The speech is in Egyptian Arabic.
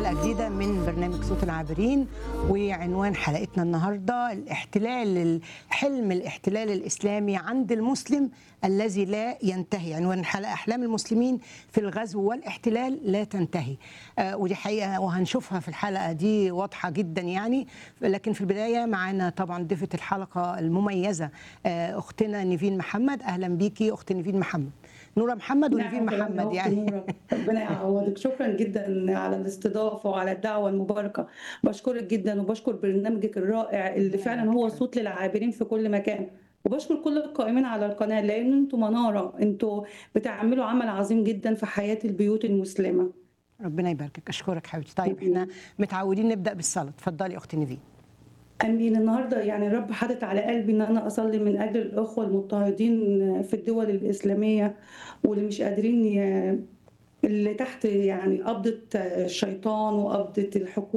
حلقة جديدة من برنامج صوت العابرين وعنوان حلقتنا النهاردة الاحتلال حلم الاحتلال الإسلامي عند المسلم الذي لا ينتهي عنوان الحلقة أحلام المسلمين في الغزو والاحتلال لا تنتهي آه ودي حقيقة وهنشوفها في الحلقة دي واضحة جدا يعني لكن في البداية معانا طبعا ضيفة الحلقة المميزة آه أختنا نيفين محمد أهلا بيكي أخت نيفين محمد نورة محمد ونيفين محمد يعني نورة. ربنا يعوضك شكرا جدا على الاستضافه وعلى الدعوه المباركه بشكرك جدا وبشكر برنامجك الرائع اللي فعلا هو صوت للعابرين في كل مكان وبشكر كل القائمين على القناه لان انتوا مناره انتوا بتعملوا عمل عظيم جدا في حياه البيوت المسلمه ربنا يباركك اشكرك حبيبتي طيب احنا متعودين نبدا بالصلاه اتفضلي اختي نيفين امين النهارده يعني الرب حاطط على قلبي ان انا اصلي من اجل الاخوه المضطهدين في الدول الاسلاميه واللي مش قادرين ي... اللي تحت يعني قبضه الشيطان وقبضه الحكومه